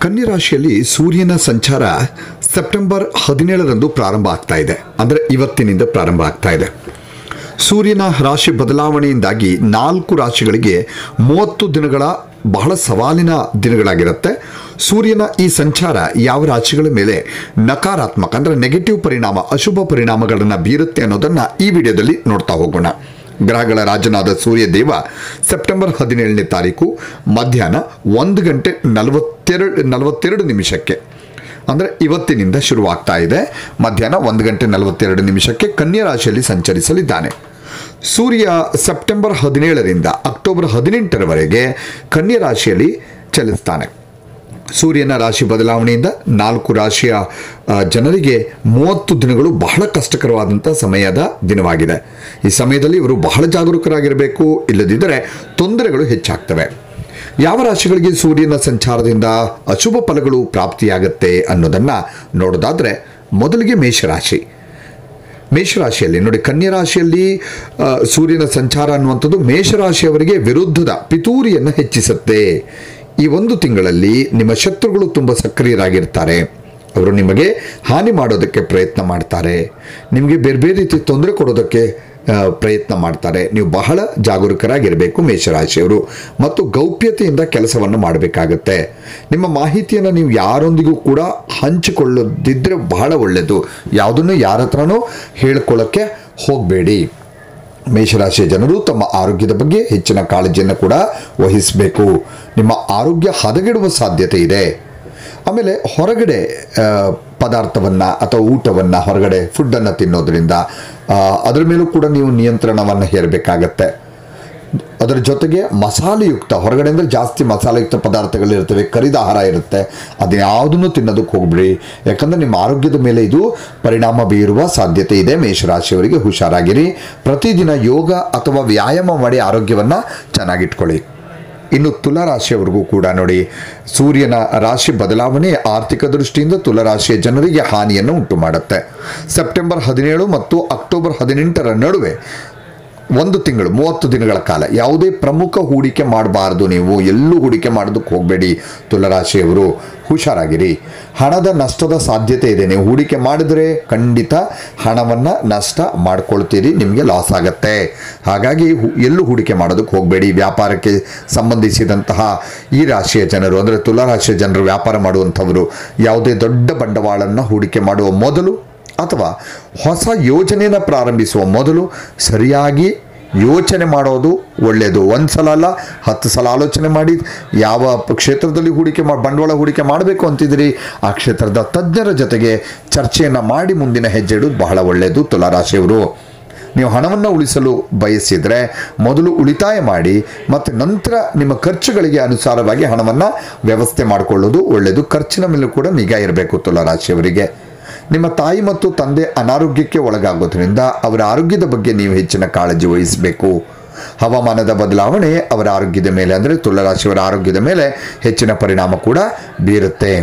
ಕನ್ಯಾ ರಾಶಿಯಲ್ಲಿ ಸೂರ್ಯನ ಸಂಚಾರ ಸೆಪ್ಟೆಂಬರ್ ಹದಿನೇಳರಂದು ಪ್ರಾರಂಭ ಆಗ್ತಾ ಇದೆ ಅಂದರೆ ಇವತ್ತಿನಿಂದ ಪ್ರಾರಂಭ ಆಗ್ತಾ ಇದೆ ಸೂರ್ಯನ ರಾಶಿ ಬದಲಾವಣೆಯಿಂದಾಗಿ ನಾಲ್ಕು ರಾಶಿಗಳಿಗೆ ಮೂವತ್ತು ದಿನಗಳ ಬಹಳ ಸವಾಲಿನ ದಿನಗಳಾಗಿರುತ್ತೆ ಸೂರ್ಯನ ಈ ಸಂಚಾರ ಯಾವ ರಾಶಿಗಳ ಮೇಲೆ ನಕಾರಾತ್ಮಕ ಅಂದರೆ ನೆಗೆಟಿವ್ ಪರಿಣಾಮ ಅಶುಭ ಪರಿಣಾಮಗಳನ್ನು ಬೀರುತ್ತೆ ಅನ್ನೋದನ್ನು ಈ ವಿಡಿಯೋದಲ್ಲಿ ನೋಡ್ತಾ ಹೋಗೋಣ ಗ್ರಹಗಳ ರಾಜನಾದ ಸೂರ್ಯ ದೇವ ಸೆಪ್ಟೆಂಬರ್ ಹದಿನೇಳನೇ ತಾರೀಕು ಮಧ್ಯಾಹ್ನ ಒಂದು ಗಂಟೆ ನಲವತ್ತೆರಡು ನಲವತ್ತೆರಡು ನಿಮಿಷಕ್ಕೆ ಅಂದರೆ ಇವತ್ತಿನಿಂದ ಶುರುವಾಗ್ತಾ ಇದೆ ಮಧ್ಯಾಹ್ನ ಒಂದು ಗಂಟೆ ನಲವತ್ತೆರಡು ನಿಮಿಷಕ್ಕೆ ಕನ್ಯಾ ರಾಶಿಯಲ್ಲಿ ಸಂಚರಿಸಲಿದ್ದಾನೆ ಸೂರ್ಯ ಸೆಪ್ಟೆಂಬರ್ ಹದಿನೇಳರಿಂದ ಅಕ್ಟೋಬರ್ ಹದಿನೆಂಟರವರೆಗೆ ಕನ್ಯಾ ರಾಶಿಯಲ್ಲಿ ಚಲಿಸ್ತಾನೆ ಸೂರ್ಯನ ರಾಶಿ ಬದಲಾವಣೆಯಿಂದ ನಾಲ್ಕು ರಾಶಿಯ ಆ, ಜನರಿಗೆ ಮೂವತ್ತು ದಿನಗಳು ಬಹಳ ಕಷ್ಟಕರವಾದಂಥ ಸಮಯದ ದಿನವಾಗಿದೆ ಈ ಸಮಯದಲ್ಲಿ ಇವರು ಬಹಳ ಜಾಗರೂಕರಾಗಿರಬೇಕು ಇಲ್ಲದಿದ್ದರೆ ತೊಂದರೆಗಳು ಹೆಚ್ಚಾಗ್ತವೆ ಯಾವ ರಾಶಿಗಳಿಗೆ ಸೂರ್ಯನ ಸಂಚಾರದಿಂದ ಅಶುಭ ಫಲಗಳು ಪ್ರಾಪ್ತಿಯಾಗತ್ತೆ ಅನ್ನೋದನ್ನು ನೋಡೋದಾದರೆ ಮೊದಲಿಗೆ ಮೇಷರಾಶಿ ಮೇಷರಾಶಿಯಲ್ಲಿ ನೋಡಿ ಕನ್ಯಾ ರಾಶಿಯಲ್ಲಿ ಆ, ಸೂರ್ಯನ ಸಂಚಾರ ಅನ್ನುವಂಥದ್ದು ಮೇಷರಾಶಿಯವರಿಗೆ ವಿರುದ್ಧದ ಪಿತೂರಿಯನ್ನು ಹೆಚ್ಚಿಸುತ್ತೆ ಈ ಒಂದು ತಿಂಗಳಲ್ಲಿ ನಿಮ್ಮ ಶತ್ರುಗಳು ತುಂಬ ಸಕ್ರಿಯರಾಗಿರ್ತಾರೆ ಅವರು ನಿಮಗೆ ಹಾನಿ ಮಾಡೋದಕ್ಕೆ ಪ್ರಯತ್ನ ಮಾಡ್ತಾರೆ ನಿಮಗೆ ಬೇರೆ ಬೇರೆ ರೀತಿ ತೊಂದರೆ ಕೊಡೋದಕ್ಕೆ ಆ, ಪ್ರಯತ್ನ ಮಾಡ್ತಾರೆ ನೀವು ಬಹಳ ಜಾಗರೂಕರಾಗಿರಬೇಕು ಮೇಷರಾಶಿಯವರು ಮತ್ತು ಗೌಪ್ಯತೆಯಿಂದ ಕೆಲಸವನ್ನು ಮಾಡಬೇಕಾಗತ್ತೆ ನಿಮ್ಮ ಮಾಹಿತಿಯನ್ನು ನೀವು ಯಾರೊಂದಿಗೂ ಕೂಡ ಹಂಚಿಕೊಳ್ಳದಿದ್ದರೆ ಬಹಳ ಒಳ್ಳೆಯದು ಯಾವುದನ್ನು ಯಾರ ಹತ್ರನೂ ಹೇಳ್ಕೊಳ್ಳೋಕ್ಕೆ ಹೋಗಬೇಡಿ ಮೇಷರಾಶಿಯ ಜನರು ತಮ್ಮ ಆರೋಗ್ಯದ ಬಗ್ಗೆ ಹೆಚ್ಚಿನ ಕಾಳಜಿಯನ್ನು ಕೂಡ ವಹಿಸಬೇಕು ನಿಮ್ಮ ಆರೋಗ್ಯ ಹದಗೆಡುವ ಸಾಧ್ಯತೆ ಇದೆ ಆಮೇಲೆ ಹೊರಗಡೆ ಪದಾರ್ಥವನ್ನು ಅಥವಾ ಊಟವನ್ನು ಹೊರಗಡೆ ಫುಡ್ಡನ್ನು ತಿನ್ನೋದ್ರಿಂದ ಆ, ಅದರ ಮೇಲೂ ಕೂಡ ನೀವು ನಿಯಂತ್ರಣವನ್ನು ಹೇರಬೇಕಾಗತ್ತೆ ಅದರ ಜೊತೆಗೆ ಮಸಾಲೆಯುಕ್ತ ಹೊರಗಡೆ ಅಂದರೆ ಜಾಸ್ತಿ ಮಸಾಲೆಯುಕ್ತ ಪದಾರ್ಥಗಳಿರ್ತವೆ ಕರಿದ ಆಹಾರ ಇರುತ್ತೆ ಅದು ಯಾವುದನ್ನು ತಿನ್ನೋದಕ್ಕೆ ಹೋಗ್ಬಿಡಿ ಯಾಕಂದರೆ ನಿಮ್ಮ ಆರೋಗ್ಯದ ಮೇಲೆ ಇದು ಪರಿಣಾಮ ಬೀರುವ ಸಾಧ್ಯತೆ ಇದೆ ಮೇಷರಾಶಿಯವರಿಗೆ ಹುಷಾರಾಗಿರಿ ಪ್ರತಿದಿನ ಯೋಗ ಅಥವಾ ವ್ಯಾಯಾಮ ಮಾಡಿ ಆರೋಗ್ಯವನ್ನು ಚೆನ್ನಾಗಿಟ್ಕೊಳ್ಳಿ ಇನ್ನು ತುಲಾರಾಶಿಯವರೆಗೂ ಕೂಡ ನೋಡಿ ಸೂರ್ಯನ ರಾಶಿ ಬದಲಾವಣೆ ಆರ್ಥಿಕ ದೃಷ್ಟಿಯಿಂದ ತುಲಾರಾಶಿಯ ಜನರಿಗೆ ಹಾನಿಯನ್ನು ಉಂಟು ಮಾಡುತ್ತೆ ಸೆಪ್ಟೆಂಬರ್ ಹದಿನೇಳು ಮತ್ತು ಅಕ್ಟೋಬರ್ ಹದಿನೆಂಟರ ನಡುವೆ ಒಂದು ತಿಂಗಳು ಮೂವತ್ತು ದಿನಗಳ ಕಾಲ ಯಾವುದೇ ಪ್ರಮುಖ ಹೂಡಿಕೆ ಮಾಡಬಾರ್ದು ನೀವು ಎಲ್ಲೂ ಹೂಡಿಕೆ ಮಾಡೋದಕ್ಕೆ ಹೋಗಬೇಡಿ ತುಲರಾಶಿಯವರು ಹುಷಾರಾಗಿರಿ ಹಣದ ನಷ್ಟದ ಸಾಧ್ಯತೆ ಇದೆ ನೀವು ಹೂಡಿಕೆ ಮಾಡಿದರೆ ಖಂಡಿತ ಹಣವನ್ನು ನಷ್ಟ ಮಾಡ್ಕೊಳ್ತೀರಿ ನಿಮಗೆ ಲಾಸ್ ಆಗತ್ತೆ ಹಾಗಾಗಿ ಹು- ಎಲ್ಲೂ ಹೂಡಿಕೆ ಮಾಡೋದಕ್ಕೆ ಹೋಗಬೇಡಿ ವ್ಯಾಪಾರಕ್ಕೆ ಸಂಬಂಧಿಸಿದಂತಹ ಈ ರಾಶಿಯ ಜನರು ಅಂದರೆ ತುಲಾರಾಶಿಯ ಜನರು ವ್ಯಾಪಾರ ಮಾಡುವಂಥವರು ಯಾವುದೇ ದೊಡ್ಡ ಬಂಡವಾಳವನ್ನು ಹೂಡಿಕೆ ಮಾಡುವ ಮೊದಲು ಅಥವಾ ಹೊಸ ಯೋಜನೆಯನ್ನು ಪ್ರಾರಂಭಿಸುವ ಮೊದಲು ಸರಿಯಾಗಿ ಯೋಚನೆ ಮಾಡೋದು ಒಳ್ಳೆಯದು ಒಂದು ಸಲ ಅಲ್ಲ ಹತ್ತು ಸಲ ಆಲೋಚನೆ ಮಾಡಿ ಯಾವ ಪ- ಕ್ಷೇತ್ರದಲ್ಲಿ ಹೂಡಿಕೆ ಮಾ ಬಂಡವಾಳ ಹೂಡಿಕೆ ಮಾಡಬೇಕು ಅಂತಿದ್ದೀರಿ ಆ ಕ್ಷೇತ್ರದ ತಜ್ಞರ ಜೊತೆಗೆ ಚರ್ಚೆಯನ್ನು ಮಾಡಿ ಮುಂದಿನ ಹೆಜ್ಜೆ ಇಡೋದು ಬಹಳ ಒಳ್ಳೆಯದು ತುಲಾರಾಶಿಯವರು ನೀವು ಹಣವನ್ನು ಉಳಿಸಲು ಬಯಸಿದರೆ ಮೊದಲು ಉಳಿತಾಯ ಮಾಡಿ ಮತ್ತು ನಂತರ ನಿಮ್ಮ ಖರ್ಚುಗಳಿಗೆ ಅನುಸಾರವಾಗಿ ಹಣವನ್ನು ವ್ಯವಸ್ಥೆ ಮಾಡಿಕೊಳ್ಳೋದು ಒಳ್ಳೆಯದು ಖರ್ಚಿನ ಮೇಲೂ ಕೂಡ ನಿಗಾ ಇರಬೇಕು ತುಲಾರಾಶಿಯವರಿಗೆ ನಿಮ್ಮ ತಾಯಿ ಮತ್ತು ತಂದೆ ಅನಾರೋಗ್ಯಕ್ಕೆ ಒಳಗಾಗೋದ್ರಿಂದ ಅವರ ಆರೋಗ್ಯದ ಬಗ್ಗೆ ನೀವು ಹೆಚ್ಚಿನ ಕಾಳಜಿ ವಹಿಸಬೇಕು ಹವಾಮಾನದ ಬದಲಾವಣೆ ಅವರ ಆರೋಗ್ಯದ ಮೇಲೆ ಅಂದರೆ ತುಲಾರಾಶಿಯವರ ಆರೋಗ್ಯದ ಮೇಲೆ ಹೆಚ್ಚಿನ ಪರಿಣಾಮ ಕೂಡ ಬೀರುತ್ತೆ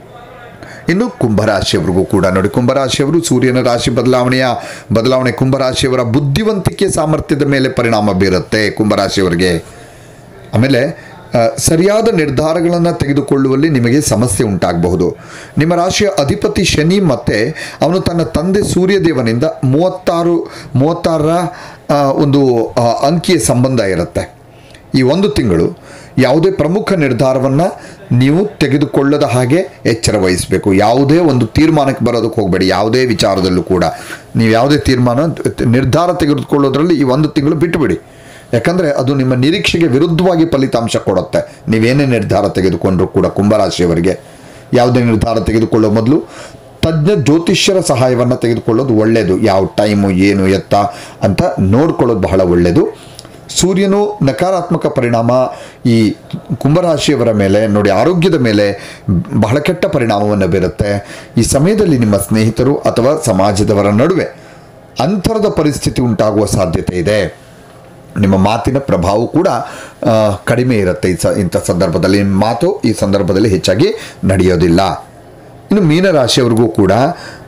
ಇನ್ನು ಕುಂಭರಾಶಿಯವರಿಗೂ ಕೂಡ ನೋಡಿ ಕುಂಭರಾಶಿಯವರು ಸೂರ್ಯನ ರಾಶಿ ಬದಲಾವಣೆಯ ಬದಲಾವಣೆ ಕುಂಭರಾಶಿಯವರ ಬುದ್ಧಿವಂತಿಕೆ ಸಾಮರ್ಥ್ಯದ ಮೇಲೆ ಪರಿಣಾಮ ಬೀರುತ್ತೆ ಕುಂಭರಾಶಿಯವರಿಗೆ ಆಮೇಲೆ ಆ, ಸರಿಯಾದ ನಿರ್ಧಾರಗಳನ್ನು ತೆಗೆದುಕೊಳ್ಳುವಲ್ಲಿ ನಿಮಗೆ ಸಮಸ್ಯೆ ಉಂಟಾಗಬಹುದು ನಿಮ್ಮ ರಾಶಿಯ ಅಧಿಪತಿ ಶನಿ ಮತ್ತು ಅವನು ತನ್ನ ತಂದೆ ಸೂರ್ಯದೇವನಿಂದ ಮೂವತ್ತಾರು ಮೂವತ್ತಾರರ ಆ, ಒಂದು ಆ, ಅಂಕಿಯ ಸಂಬಂಧ ಇರುತ್ತೆ ಈ ಒಂದು ತಿಂಗಳು ಯಾವುದೇ ಪ್ರಮುಖ ನಿರ್ಧಾರವನ್ನು ನೀವು ತೆಗೆದುಕೊಳ್ಳದ ಹಾಗೆ ಎಚ್ಚರ ವಹಿಸಬೇಕು ಯಾವುದೇ ಒಂದು ತೀರ್ಮಾನಕ್ಕೆ ಬರೋದಕ್ಕೆ ಹೋಗಬೇಡಿ ಯಾವುದೇ ವಿಚಾರದಲ್ಲೂ ಕೂಡ ನೀವು ಯಾವುದೇ ತೀರ್ಮಾನ ನಿರ್ಧಾರ ತೆಗೆದುಕೊಳ್ಳೋದ್ರಲ್ಲಿ ಈ ಒಂದು ತಿಂಗಳು ಬಿಟ್ಟುಬಿಡಿ ಯಾಕಂದರೆ ಅದು ನಿಮ್ಮ ನಿರೀಕ್ಷೆಗೆ ವಿರುದ್ಧವಾಗಿ ಫಲಿತಾಂಶ ಕೊಡುತ್ತೆ ನೀವೇನೇ ನಿರ್ಧಾರ ತೆಗೆದುಕೊಂಡ್ರೂ ಕೂಡ ಕುಂಭರಾಶಿಯವರಿಗೆ ಯಾವುದೇ ನಿರ್ಧಾರ ತೆಗೆದುಕೊಳ್ಳೋ ಮೊದಲು ತಜ್ಞ ಜ್ಯೋತಿಷ್ಯರ ಸಹಾಯವನ್ನು ತೆಗೆದುಕೊಳ್ಳೋದು ಒಳ್ಳೆಯದು ಯಾವ ಟೈಮು ಏನು ಎತ್ತ ಅಂತ ನೋಡ್ಕೊಳ್ಳೋದು ಬಹಳ ಒಳ್ಳೆಯದು ಸೂರ್ಯನು ನಕಾರಾತ್ಮಕ ಪರಿಣಾಮ ಈ ಕುಂಭರಾಶಿಯವರ ಮೇಲೆ ನೋಡಿ ಆರೋಗ್ಯದ ಮೇಲೆ ಬಹಳ ಕೆಟ್ಟ ಪರಿಣಾಮವನ್ನು ಬೀರುತ್ತೆ ಈ ಸಮಯದಲ್ಲಿ ನಿಮ್ಮ ಸ್ನೇಹಿತರು ಅಥವಾ ಸಮಾಜದವರ ನಡುವೆ ಅಂತರದ ಪರಿಸ್ಥಿತಿ ಉಂಟಾಗುವ ಸಾಧ್ಯತೆ ಇದೆ ನಿಮ್ಮ ಮಾತಿನ ಪ್ರಭಾವ ಕೂಡ ಆ, ಕಡಿಮೆ ಇರುತ್ತೆ ಈ ಸ ಇಂಥ ಸಂದರ್ಭದಲ್ಲಿ ನಿಮ್ಮ ಮಾತು ಈ ಸಂದರ್ಭದಲ್ಲಿ ಹೆಚ್ಚಾಗಿ ನಡೆಯೋದಿಲ್ಲ ಇನ್ನು ಮೀನರಾಶಿಯವರಿಗೂ ಕೂಡ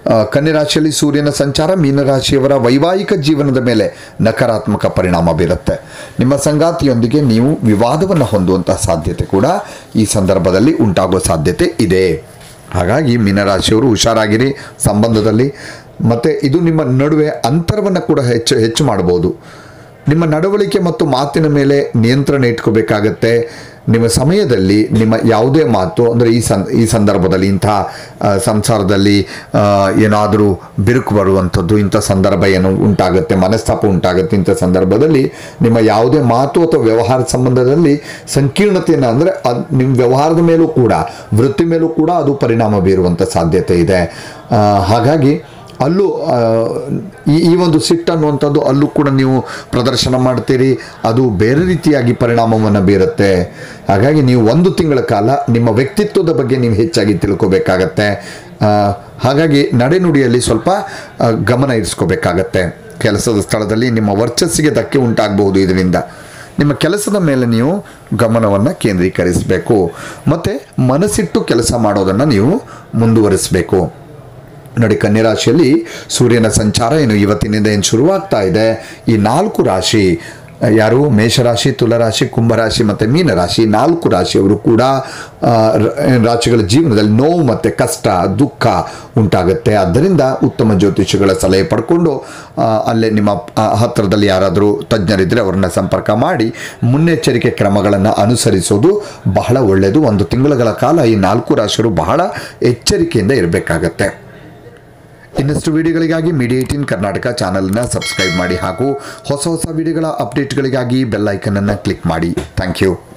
ಆ, ಕನ್ಯಾ ರಾಶಿಯಲ್ಲಿ ಸೂರ್ಯನ ಸಂಚಾರ ಮೀನರಾಶಿಯವರ ವೈವಾಹಿಕ ಜೀವನದ ಮೇಲೆ ನಕಾರಾತ್ಮಕ ಪರಿಣಾಮ ಬೀರುತ್ತೆ ನಿಮ್ಮ ಸಂಗಾತಿಯೊಂದಿಗೆ ನೀವು ವಿವಾದವನ್ನು ಹೊಂದುವಂತಹ ಸಾಧ್ಯತೆ ಕೂಡ ಈ ಸಂದರ್ಭದಲ್ಲಿ ಉಂಟಾಗುವ ಸಾಧ್ಯತೆ ಇದೆ ಹಾಗಾಗಿ ಮೀನರಾಶಿಯವರು ಹುಷಾರಾಗಿರಿ ಸಂಬಂಧದಲ್ಲಿ ಮತ್ತು ಇದು ನಿಮ್ಮ ನಡುವೆ ಅಂತರವನ್ನು ಕೂಡ ಹೆಚ್ಚು ಹೆಚ್ಚು ಮಾಡ್ಬೋದು ನಿಮ್ಮ ನಡವಳಿಕೆ ಮತ್ತು ಮಾತಿನ ಮೇಲೆ ನಿಯಂತ್ರಣ ಇಟ್ಕೋಬೇಕಾಗತ್ತೆ ನಿಮ್ಮ ಸಮಯದಲ್ಲಿ ನಿಮ್ಮ ಯಾವುದೇ ಮಾತು ಅಂದರೆ ಈ ಸಂ ಈ ಸಂದರ್ಭದಲ್ಲಿ ಇಂಥ ಆ, ಸಂಸಾರದಲ್ಲಿ ಏನಾದರೂ ಬಿರುಕು ಬರುವಂಥದ್ದು ಇಂಥ ಸಂದರ್ಭ ಏನು ಉಂಟಾಗುತ್ತೆ ಮನಸ್ತಾಪ ಉಂಟಾಗುತ್ತೆ ಇಂಥ ಸಂದರ್ಭದಲ್ಲಿ ನಿಮ್ಮ ಯಾವುದೇ ಮಾತು ಅಥವಾ ವ್ಯವಹಾರ ಸಂಬಂಧದಲ್ಲಿ ಸಂಕೀರ್ಣತೆಯನ್ನು ಅಂದರೆ ಅದು ನಿಮ್ಮ ವ್ಯವಹಾರದ ಮೇಲೂ ಕೂಡ ವೃತ್ತಿ ಮೇಲೂ ಕೂಡ ಅದು ಪರಿಣಾಮ ಬೀರುವಂಥ ಸಾಧ್ಯತೆ ಇದೆ ಆ, ಹಾಗಾಗಿ ಅಲ್ಲೂ ಆ, ಈ ಈ ಒಂದು ಸಿಟ್ಟು ಅನ್ನುವಂಥದ್ದು ಅಲ್ಲೂ ಕೂಡ ನೀವು ಪ್ರದರ್ಶನ ಮಾಡ್ತೀರಿ ಅದು ಬೇರೆ ರೀತಿಯಾಗಿ ಪರಿಣಾಮವನ್ನು ಬೀರುತ್ತೆ ಹಾಗಾಗಿ ನೀವು ಒಂದು ತಿಂಗಳ ಕಾಲ ನಿಮ್ಮ ವ್ಯಕ್ತಿತ್ವದ ಬಗ್ಗೆ ನೀವು ಹೆಚ್ಚಾಗಿ ತಿಳ್ಕೊಬೇಕಾಗತ್ತೆ ಆ, ಹಾಗಾಗಿ ನಡೆನುಡಿಯಲ್ಲಿ ಸ್ವಲ್ಪ ಆ, ಗಮನ ಇರಿಸ್ಕೋಬೇಕಾಗತ್ತೆ ಕೆಲಸದ ಸ್ಥಳದಲ್ಲಿ ನಿಮ್ಮ ವರ್ಚಸ್ಸಿಗೆ ಧಕ್ಕೆ ಉಂಟಾಗಬಹುದು ಇದರಿಂದ ನಿಮ್ಮ ಕೆಲಸದ ಮೇಲೆ ನೀವು ಗಮನವನ್ನು ಕೇಂದ್ರೀಕರಿಸಬೇಕು ಮತ್ತು ಮನಸ್ಸಿಟ್ಟು ಕೆಲಸ ಮಾಡೋದನ್ನು ನೀವು ಮುಂದುವರಿಸಬೇಕು ನೋಡಿ ಕನ್ಯಾ ರಾಶಿಯಲ್ಲಿ ಸೂರ್ಯನ ಸಂಚಾರ ಏನು ಇವತ್ತಿನಿಂದ ಏನು ಶುರುವಾಗ್ತಾ ಇದೆ ಈ ನಾಲ್ಕು ರಾಶಿ ಯಾರು ಮೇಷರಾಶಿ ತುಲರಾಶಿ ಕುಂಭರಾಶಿ ಮತ್ತು ಮೀನರಾಶಿ ನಾಲ್ಕು ರಾಶಿಯವರು ಕೂಡ ಆ, ರ- ರಾಶಿಗಳ ಜೀವನದಲ್ಲಿ ನೋವು ಮತ್ತು ಕಷ್ಟ ದುಃಖ ಉಂಟಾಗುತ್ತೆ ಆದ್ದರಿಂದ ಉತ್ತಮ ಜ್ಯೋತಿಷಿಗಳ ಸಲಹೆ ಪಡ್ಕೊಂಡು ಆ, ಅಲ್ಲೇ ನಿಮ್ಮ ಆ, ಹತ್ತಿರದಲ್ಲಿ ಯಾರಾದರೂ ತಜ್ಞರಿದ್ದರೆ ಅವರನ್ನ ಸಂಪರ್ಕ ಮಾಡಿ ಮುನ್ನೆಚ್ಚರಿಕೆ ಕ್ರಮಗಳನ್ನು ಅನುಸರಿಸೋದು ಬಹಳ ಒಳ್ಳೆಯದು ಒಂದು ತಿಂಗಳುಗಳ ಕಾಲ ಈ ನಾಲ್ಕು ರಾಶಿಯರು ಬಹಳ ಎಚ್ಚರಿಕೆಯಿಂದ ಇರಬೇಕಾಗತ್ತೆ ಇನ್ನಷ್ಟು ವಿಡಿಯೋಗಳಿಗಾಗಿ ಮೀಡಿಯಾ ಏಟೀನ್ ಕರ್ನಾಟಕ ಚಾನಲ್ನ ಸಬ್ಸ್ಕ್ರೈಬ್ ಮಾಡಿ ಹಾಗೂ ಹೊಸ ಹೊಸ ವಿಡಿಯೋಗಳ ಅಪ್ಡೇಟ್ಗಳಿಗಾಗಿ ಬೆಲ್ ಐಕನನ್ನು ಕ್ಲಿಕ್ ಮಾಡಿ ಥ್ಯಾಂಕ್ ಯು